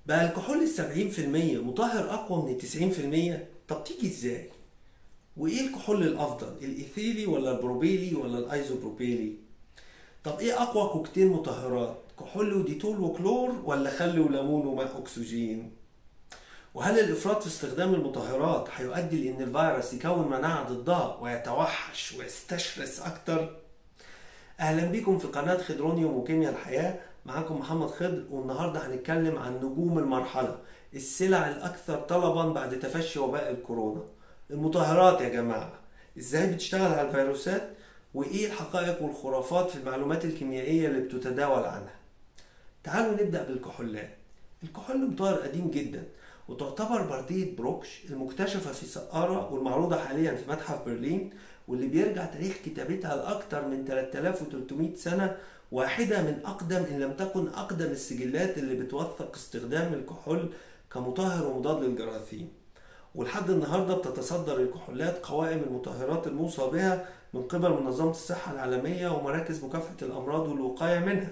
بقى الكحول السبعين في المية مطهر أقوى من التسعين في المية طب تيجي إزاي؟ وإيه الكحول الأفضل؟ الإيثيلي ولا البروبيلي ولا الأيزوبروبيلي؟ طب إيه أقوى كوكتيل مطهرات؟ كحول وديتول وكلور ولا خل وليمون وماء أكسجين؟ وهل الإفراط في استخدام المطهرات هيؤدي لأن الفيروس يكون مناعة ضدها ويتوحش ويستشرس أكتر؟ أهلا بكم في قناة خضرونيوم وكيمياء الحياة معاكم محمد خضر والنهاردة هنتكلم عن نجوم المرحلة السلع الأكثر طلبا بعد تفشي وباء الكورونا المطهرات يا جماعة إزاي بتشتغل على الفيروسات وإيه الحقائق والخرافات في المعلومات الكيميائية اللي بتتداول عنها تعالوا نبدأ بالكحولات الكحول مطهر قديم جدا وتعتبر بردية بروكش المكتشفة في سقارة والمعروضة حاليا في متحف برلين واللي بيرجع تاريخ كتابتها لأكثر من 3300 سنة واحدة من أقدم إن لم تكن أقدم السجلات اللي بتوثق استخدام الكحول كمطهر ومضاد للجراثيم ولحد النهاردة بتتصدر الكحولات قوائم المطهرات الموصى بها من قبل منظمة الصحة العالمية ومراكز مكافحة الأمراض والوقاية منها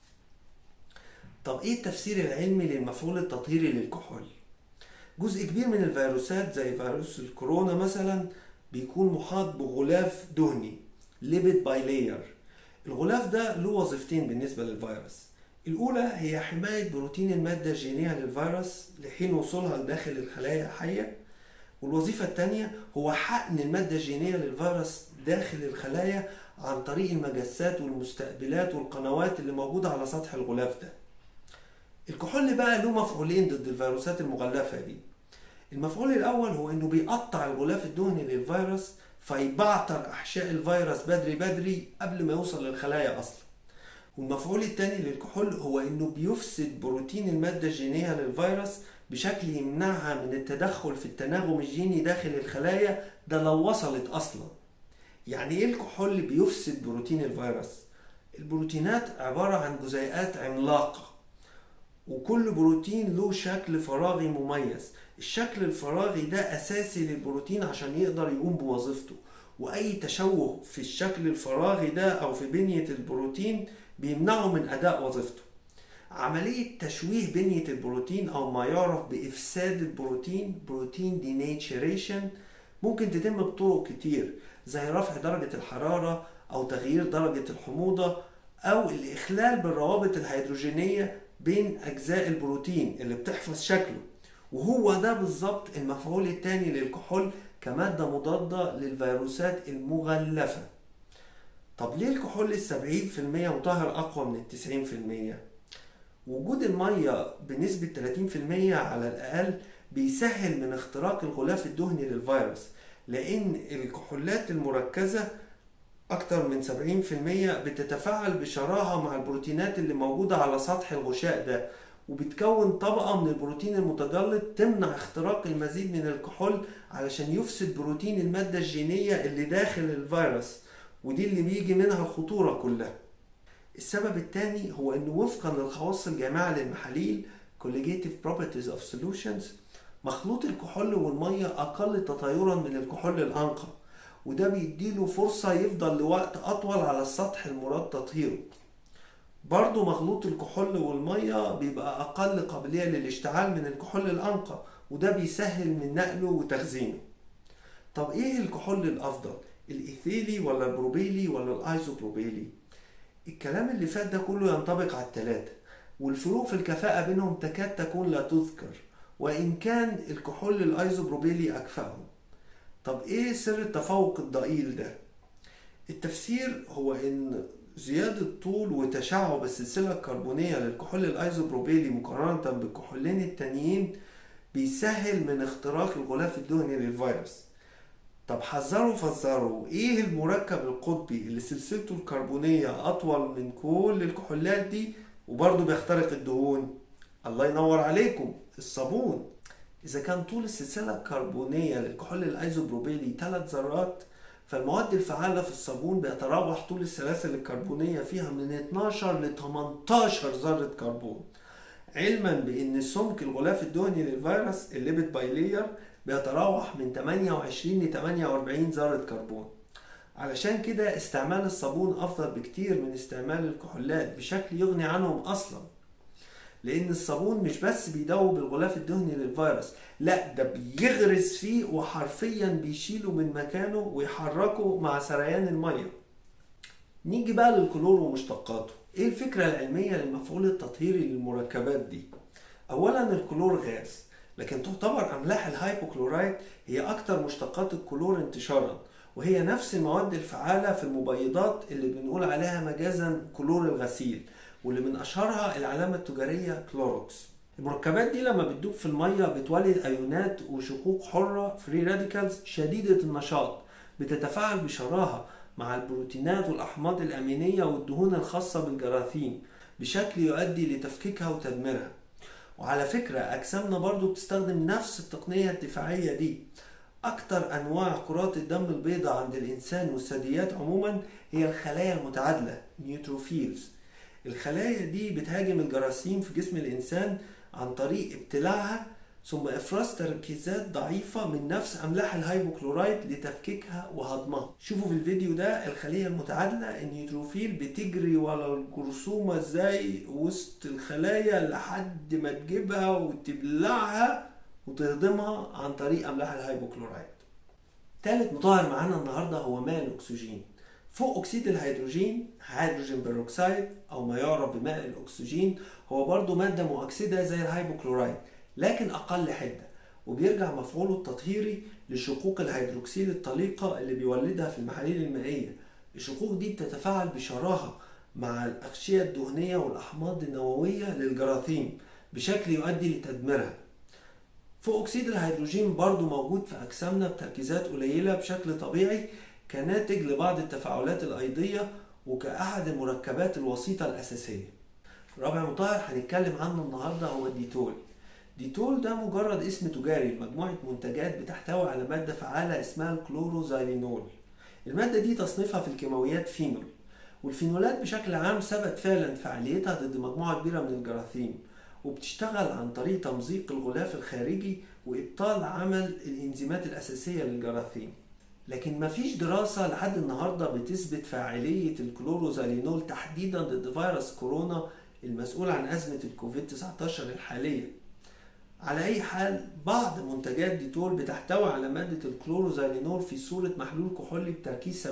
طب إيه التفسير العلمي للمفعول التطهيري للكحول؟ جزء كبير من الفيروسات زي فيروس الكورونا مثلا بيكون محاط بغلاف دهني ليبيد باي لاير الغلاف ده له وظيفتين بالنسبة للفيروس الأولى هي حماية بروتين المادة الجينية للفيروس لحين وصولها لداخل الخلايا الحية والوظيفة الثانية هو حقن المادة الجينية للفيروس داخل الخلايا عن طريق المجسات والمستقبلات والقنوات اللي موجودة على سطح الغلاف ده الكحول بقى له مفعولين ضد الفيروسات المغلفة دي المفعول الأول هو إنه بيقطع الغلاف الدهني للفيروس فيبعتر أحشاء الفيروس بدري بدري قبل ما يوصل للخلايا أصلا والمفعول الثاني للكحول هو إنه بيفسد بروتين المادة الجينية للفيروس بشكل يمنعها من التدخل في التناغم الجيني داخل الخلايا ده لو وصلت أصلا يعني إيه الكحول اللي بيفسد بروتين الفيروس؟ البروتينات عبارة عن جزيئات عملاقة وكل بروتين له شكل فراغي مميز الشكل الفراغي ده أساسي للبروتين عشان يقدر يقوم بوظيفته وأي تشوه في الشكل الفراغي ده أو في بنية البروتين بيمنعه من أداء وظيفته عملية تشويه بنية البروتين أو ما يعرف بإفساد البروتين بروتين ديناتشريشن ممكن تتم بطرق كتير زي رفع درجة الحرارة أو تغيير درجة الحموضة أو الإخلال بالروابط الهيدروجينية بين أجزاء البروتين اللي بتحفظ شكله وهو ده بالظبط المفعول الثاني للكحول كمادة مضادة للفيروسات المغلفة طب ليه الكحول السبعين في المية مطهر أقوى من التسعين في المية؟ وجود المية بنسبة 30% على الأقل بيسهل من اختراق الغلاف الدهني للفيروس لأن الكحولات المركزة أكتر من 70% بتتفاعل بشراهة مع البروتينات اللي موجودة على سطح الغشاء ده وبتكون طبقة من البروتين المتجلط تمنع اختراق المزيد من الكحول علشان يفسد بروتين المادة الجينية اللي داخل الفيروس ودي اللي بيجي منها الخطورة كلها السبب الثاني هو انه وفقا للخواص الجامعة للمحاليل Colligative Properties of Solutions مخلوط الكحول والمية أقل تطيرا من الكحول الأنقى وده بيديله فرصة يفضل لوقت أطول على السطح المراد تطهيره برضه مخلوط الكحول والمية بيبقى أقل قابلية للاشتعال من الكحول الأنقى وده بيسهل من نقله وتخزينه طب إيه الكحول الأفضل؟ الإيثيلي ولا البروبيلي ولا الأيزوبروبيلي؟ الكلام اللي فات ده كله ينطبق على التلاتة والفروق في الكفاءة بينهم تكاد تكون لا تذكر وإن كان الكحول الأيزوبروبيلي أكفأهم طب إيه سر التفوق الضئيل ده؟ التفسير هو إن زيادة طول وتشعب السلسلة الكربونية للكحول الأيزوبروبيلي مقارنة بالكحولين التانيين بيسهل من اختراق الغلاف الدهني للفيروس طب حذروا فسروا ايه المركب القطبي اللي سلسلته الكربونية أطول من كل الكحولات دي وبرضه بيخترق الدهون الله ينور عليكم الصابون إذا كان طول السلسلة الكربونية للكحول الأيزوبروبيلي 3 ذرات فالمواد الفعالة في الصابون بيتراوح طول السلاسل الكربونية فيها من 12 ل 18 ذرة كربون علما بأن سمك الغلاف الدهني للفيروس الليبيد بايلير بيتراوح من 28 ل 48 ذرة كربون علشان كده استعمال الصابون أفضل بكتير من استعمال الكحولات بشكل يغني عنهم أصلا لان الصابون مش بس بيدوب الغلاف الدهني للفيروس لا ده بيغرز فيه وحرفيا بيشيله من مكانه ويحركه مع سريان الميه نيجي بقى للكلور ومشتقاته ايه الفكرة العلمية للمفعول التطهيري للمركبات دي اولا الكلور غاز لكن تعتبر املاح الهايبوكلورايد هي اكتر مشتقات الكلور انتشارا وهي نفس المواد الفعالة في المبيضات اللي بنقول عليها مجازا كلور الغسيل واللي من اشهرها العلامة التجارية كلوروكس المركبات دي لما بتدوب في المية بتولد ايونات وشقوق حرة فري راديكالز شديدة النشاط بتتفاعل بشراهة مع البروتينات والأحماض الأمينية والدهون الخاصة بالجراثيم بشكل يؤدي لتفكيكها وتدميرها وعلى فكرة أجسامنا برضو بتستخدم نفس التقنية الدفاعية دي أكتر أنواع كرات الدم البيضاء عند الإنسان والثدييات عموما هي الخلايا المتعادلة نيوتروفيلز الخلايا دي بتهاجم الجراثيم في جسم الإنسان عن طريق ابتلاعها ثم افراز تركيزات ضعيفه من نفس املاح الهايبوكلورايد لتفكيكها وهضمها شوفوا في الفيديو ده الخليه المتعادله النيوتروفيل بتجري ورا الجرثومه ازاي وسط الخلايا لحد ما تجيبها وتبلعها وتهضمها عن طريق املاح الهايبوكلورايد تالت مطهر معانا النهارده هو ماء الاكسجين فوق اكسيد الهيدروجين هيدروجين بيروكسيد او ما يعرف بماء الاكسجين هو برضو ماده مؤكسده زي الهايبوكلورايد لكن أقل حدة وبيرجع مفعوله التطهيري لشقوق الهيدروكسيل الطليقة اللي بيولدها في المحاليل المائية الشقوق دي بتتفاعل بشراهة مع الأغشية الدهنية والأحماض النووية للجراثيم بشكل يؤدي لتدميرها فوق أكسيد الهيدروجين برضو موجود في أجسامنا بتركيزات قليلة بشكل طبيعي كناتج لبعض التفاعلات الأيضية وكأحد المركبات الوسيطة الأساسية رابع مطهر هنتكلم عنه النهاردة هو الديتول ديتول ده مجرد اسم تجاري لمجموعة منتجات بتحتوي على مادة فعالة اسمها الكلوروزايلينول المادة دي تصنيفها في الكيماويات فينول والفينولات بشكل عام ثبت فعلا فعاليتها ضد مجموعة كبيرة من الجراثيم وبتشتغل عن طريق تمزيق الغلاف الخارجي وإبطال عمل الإنزيمات الأساسية للجراثيم لكن مفيش دراسة لحد النهاردة بتثبت فاعلية الكلوروزالينول تحديدا ضد فيروس كورونا المسؤول عن أزمة الكوفيد 19 الحالية على أي حال بعض منتجات ديتول بتحتوي على مادة الكلوروزالينول في صورة محلول كحولي بتركيز 70%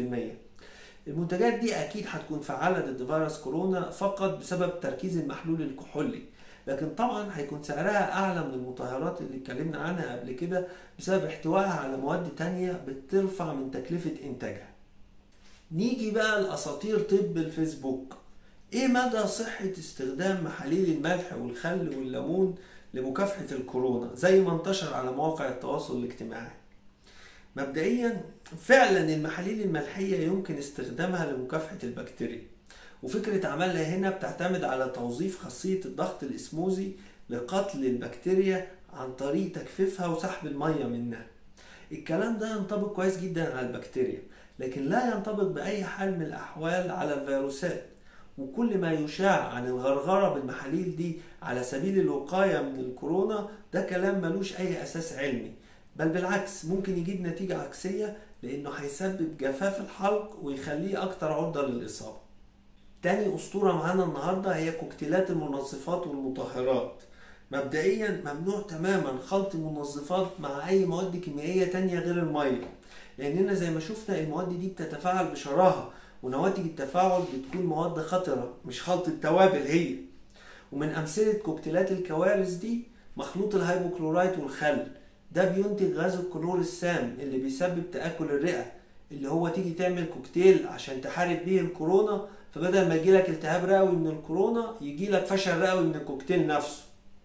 المنتجات دي أكيد هتكون فعالة ضد فيروس كورونا فقط بسبب تركيز المحلول الكحولي لكن طبعا هيكون سعرها أعلى من المطهرات اللي اتكلمنا عنها قبل كده بسبب احتوائها على مواد تانية بترفع من تكلفة إنتاجها نيجي بقى لأساطير طب الفيسبوك ايه مدى صحة استخدام محاليل الملح والخل والليمون لمكافحة الكورونا زي ما انتشر على مواقع التواصل الاجتماعي مبدئيا فعلا المحاليل الملحية يمكن استخدامها لمكافحة البكتيريا وفكرة عملها هنا بتعتمد على توظيف خاصية الضغط الإسموزي لقتل البكتيريا عن طريق تجفيفها وسحب المية منها الكلام ده ينطبق كويس جدا على البكتيريا لكن لا ينطبق بأي حال من الأحوال على الفيروسات وكل ما يشاع عن الغرغرة بالمحاليل دي على سبيل الوقاية من الكورونا ده كلام ملوش أي أساس علمي بل بالعكس ممكن يجيب نتيجة عكسية لأنه هيسبب جفاف الحلق ويخليه أكتر عرضة للإصابة تاني أسطورة معانا النهاردة هي كوكتيلات المنظفات والمطهرات مبدئيا ممنوع تماما خلط المنظفات مع أي مواد كيميائية تانية غير المية لأننا زي ما شفنا المواد دي بتتفاعل بشراهة ونواتج التفاعل بتكون مواد خطرة مش خلط التوابل هي ومن أمثلة كوكتيلات الكوارث دي مخلوط الهيبوكلورايت والخل ده بينتج غاز الكلور السام اللي بيسبب تآكل الرئة اللي هو تيجي تعمل كوكتيل عشان تحارب بيه الكورونا فبدل ما يجيلك التهاب رئوي من الكورونا يجيلك فشل رئوي من الكوكتيل نفسه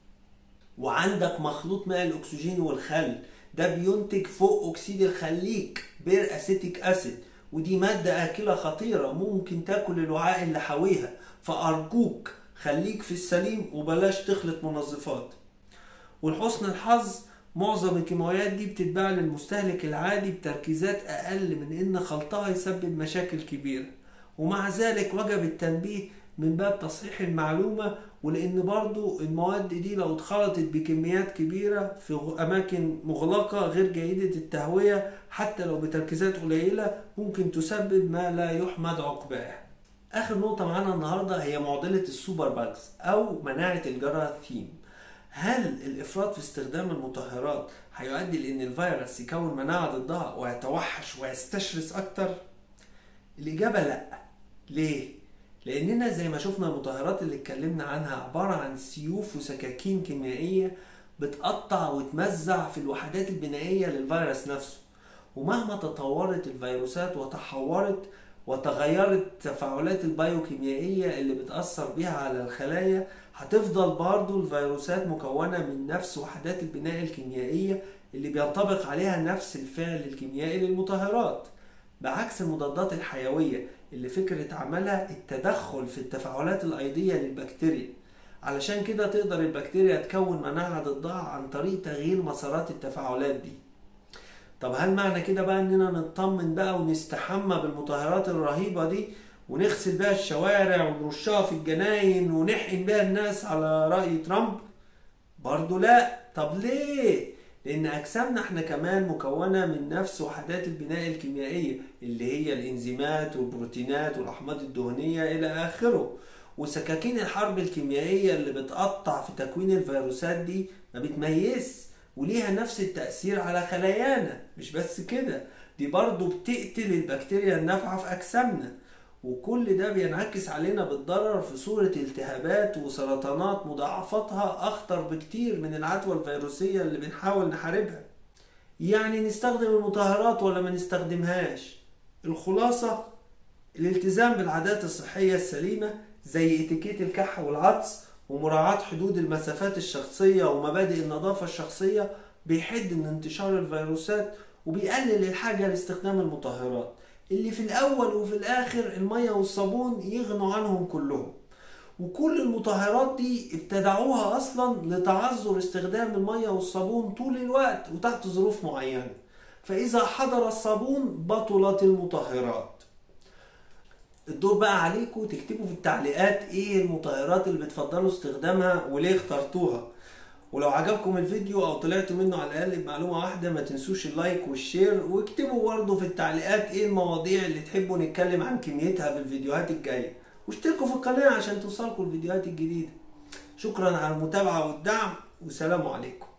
وعندك مخلوط ماء الاكسجين والخل ده بينتج فوق اكسيد الخليك بير اسيتيك اسيد ودي مادة آكلة خطيرة ممكن تاكل الوعاء اللي حويها فأرجوك خليك في السليم وبلاش تخلط منظفات ولحسن الحظ معظم الكيماويات دي بتتباع للمستهلك العادي بتركيزات أقل من إن خلطها يسبب مشاكل كبيرة ومع ذلك وجب التنبيه من باب تصحيح المعلومة ولأن برضو المواد دي لو اتخلطت بكميات كبيرة في أماكن مغلقة غير جيدة التهوية حتى لو بتركيزات قليلة ممكن تسبب ما لا يحمد عقباه اخر نقطه معانا النهارده هي معضله السوبر باجز او مناعه الجراثيم هل الافراط في استخدام المطهرات هيؤدي لان الفيروس يكون مناعه ضدها ويتوحش ويستشرس اكتر الاجابه لا ليه لاننا زي ما شفنا المطهرات اللي اتكلمنا عنها عباره عن سيوف وسكاكين كيميائيه بتقطع وتمزع في الوحدات البنائيه للفيروس نفسه ومهما تطورت الفيروسات وتحورت وتغيرت التفاعلات البيوكيميائية اللي بتأثر بيها على الخلايا هتفضل برضو الفيروسات مكونة من نفس وحدات البناء الكيميائية اللي بينطبق عليها نفس الفعل الكيميائي للمطهرات بعكس المضادات الحيوية اللي فكرة عملها التدخل في التفاعلات الأيضية للبكتيريا علشان كده تقدر البكتيريا تكون مناعة ضدها عن طريق تغيير مسارات التفاعلات دي طب هل معنى كده بقى اننا نطمن بقى ونستحمى بالمطهرات الرهيبة دي ونغسل بيها الشوارع ونرشها في الجناين ونحقن بيها الناس على رأي ترامب برضو لا طب ليه لان اجسامنا احنا كمان مكونة من نفس وحدات البناء الكيميائية اللي هي الانزيمات والبروتينات والاحماض الدهنية الى اخره وسكاكين الحرب الكيميائية اللي بتقطع في تكوين الفيروسات دي ما بتميز وليها نفس التأثير على خلايانا مش بس كده دي برضو بتقتل البكتيريا النافعة في أجسامنا وكل ده بينعكس علينا بالضرر في صورة التهابات وسرطانات مضاعفتها أخطر بكتير من العدوى الفيروسية اللي بنحاول نحاربها يعني نستخدم المطهرات ولا ما نستخدمهاش الخلاصة الالتزام بالعادات الصحية السليمة زي اتيكيت الكح والعطس ومراعاة حدود المسافات الشخصية ومبادئ النظافة الشخصية بيحد من انتشار الفيروسات وبيقلل الحاجة لاستخدام المطهرات اللي في الأول وفي الآخر المية والصابون يغنوا عنهم كلهم وكل المطهرات دي ابتدعوها أصلا لتعذر استخدام المية والصابون طول الوقت وتحت ظروف معينة فإذا حضر الصابون بطلت المطهرات الدور بقى عليكم تكتبوا في التعليقات ايه المطهرات اللي بتفضلوا استخدامها وليه اخترتوها ولو عجبكم الفيديو او طلعتوا منه على الاقل بمعلومه واحده ما تنسوش اللايك والشير واكتبوا برضه في التعليقات ايه المواضيع اللي تحبوا نتكلم عن كميتها في الفيديوهات الجايه واشتركوا في القناه عشان توصلكم الفيديوهات الجديده شكرا على المتابعه والدعم وسلام عليكم